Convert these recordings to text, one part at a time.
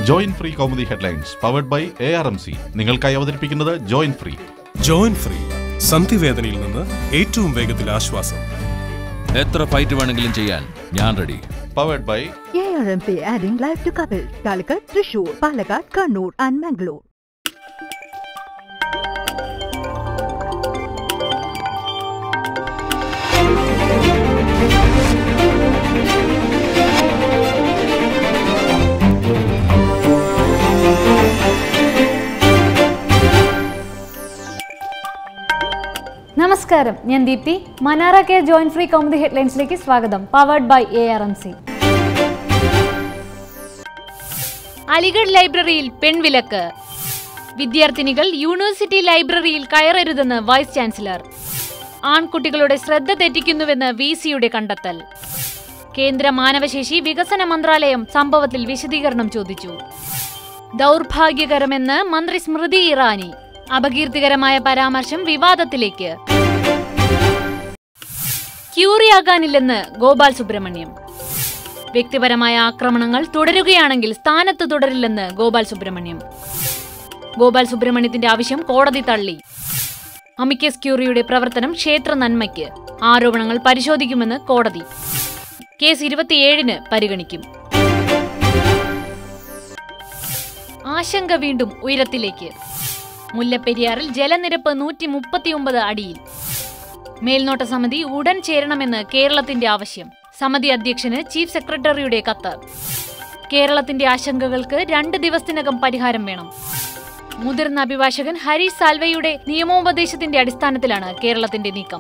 Join free Kaumudi headlines powered by A R M C നിങ്ങൾക്കായി അവതരിപ്പിക്കുന്നത് join free join free സന്ധിവേദനയിൽ നിന്ന് ഏറ്റവും വേഗത്തിൽ ആശ്വാസം എത്ര ഫൈറ്റ് വേണമെങ്കിലും ചെയ്യാൻ ഞാൻ ready powered by ARMP adding life to Kapil, Calicut, Trishur, Palakkad, Kannur and Mangalore. നമസ്കാരം ഞാൻ ദീപ്തി മനാറ കെ ജോയിൻ ഫ്രീ കൗമുദി ഹെഡ്ലൈൻസിലേക്ക് സ്വാഗതം powered by A R M C Aligarh ലൈബ്രറിയിൽ പെൺവിലക്ക് വിദ്യാർത്ഥിനികൾ യൂണിവേഴ്സിറ്റി ലൈബ്രറിയിൽ കയറരുതെന്ന് വൈസ് ചാൻസലർ ആൺകുട്ടികളുടെ ശ്രദ്ധ തെറ്റിക്കുന്നുവെന്ന് വി സിയുടെ കണ്ടെത്തൽ കേന്ദ്ര മാനവശേഷി വികസന മന്ത്രാലയം സംഭവത്തിൽ വിശദീകരണം ചോദിച്ചു ദൗർഭാഗ്യകരമെന്ന് മന്ത്രി സ്മൃതി ഇറാനി അപകീർത്തികരമായ പരാമർശം വിവാദത്തിലേക്ക് ക്യൂറിയാകാനില്ലെന്ന് ഗോപാൽ സുബ്രഹ്മണ്യം വ്യക്തിപരമായ ആക്രമണങ്ങൾ തുടരുകയാണെങ്കിൽ സ്ഥാനത്ത് തുടരില്ലെന്ന് ഗോപാൽ സുബ്രഹ്മണ്യം ഗോപാൽ സുബ്രഹ്മണ്യത്തിന്റെ ആവശ്യം കോടതി തള്ളി അമിക്കസ് ക്യൂറിയുടെ പ്രവർത്തനം ക്ഷേത്ര നന്മയ്ക്ക് ആരോപണങ്ങൾ പരിശോധിക്കുമെന്ന് കോടതി കേസ് ഇരുപത്തിയേഴിന് പരിഗണിക്കും ആശങ്ക വീണ്ടും ഉയരത്തിലേക്ക് മുല്ലപ്പെരിയാറിൽ ജലനിരപ്പ് നൂറ്റി മുപ്പത്തിയൊമ്പത് അടിയിൽ മേൽനോട്ട സമിതി ഉടൻ ചേരണമെന്ന് കേരളത്തിന്റെ ആവശ്യം സമിതി അധ്യക്ഷന് ചീഫ് സെക്രട്ടറിയുടെ കത്ത് കേരളത്തിന്റെ ആശങ്കകൾക്ക് രണ്ട് ദിവസത്തിനകം പരിഹാരം വേണം മുതിർന്ന അഭിഭാഷകൻ ഹരീഷ് സാൽവയുടെ നിയമോപദേശത്തിന്റെ അടിസ്ഥാനത്തിലാണ് കേരളത്തിന്റെ നീക്കം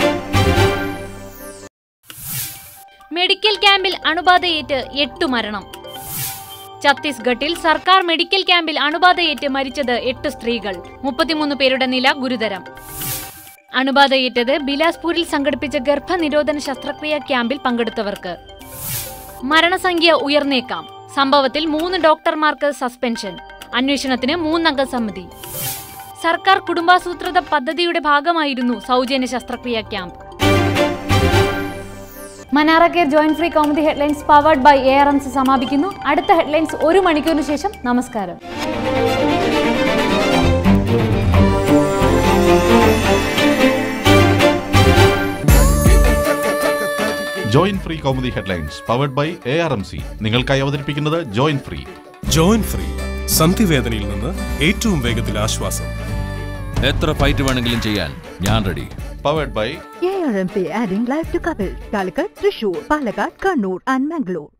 മെഡിക്കൽ ക്യാമ്പിൽ അണുബാധയേറ്റ് എട്ടു മരണം ഛത്തീസ്ഗഡിൽ സർക്കാർ മെഡിക്കൽ ക്യാമ്പിൽ അണുബാധയേറ്റ് മരിച്ചത് എട്ട് സ്ത്രീകൾ മുപ്പത്തിമൂന്ന് പേരുടെ നില ഗുരുതരം അണുബാധയേറ്റത് ബിലാസ്പൂരിൽ സംഘടിപ്പിച്ച ഗർഭനിരോധന ശസ്ത്രക്രിയ ക്യാമ്പിൽ പങ്കെടുത്തവർക്ക് മരണസംഖ്യ ഉയർന്നേക്കാം സംഭവത്തിൽ മൂന്ന് ഡോക്ടർമാർക്ക് സസ്പെൻഷൻ അന്വേഷണത്തിന് മൂന്നംഗ സമിതി സർക്കാർ കുടുംബാസൂത്രിത പദ്ധതിയുടെ ഭാഗമായിരുന്നു സൗജന്യ ശസ്ത്രക്രിയ ക്യാമ്പ് മനാറ കെ join free Kaumudi headlines powered by A R M C സമാപിക്കുന്നു അടുത്ത ഹെഡ്ലൈൻസ് ഒരു മണിക്കൂറിന് ശേഷം നമസ്കാരം join free Kaumudi headlines powered by A R M C നിങ്ങൾക്കായി അവതരിപ്പിക്കുന്നത് ജോയിൻ ഫ്രീ ജോയിൻ ഫ്രീ സന്ധിവേദനയിൽ നിന്ന് ഏറ്റവും വേഗത്തിൽ ആശ്വാസം എത്ര ഫൈറ്റ് വേണമെങ്കിലും ചെയ്യാൻ ഞാൻ ready powered by ARMP adding life to Kapil, Calicut, Trishur, Palakkad, Kannur and Mangalore.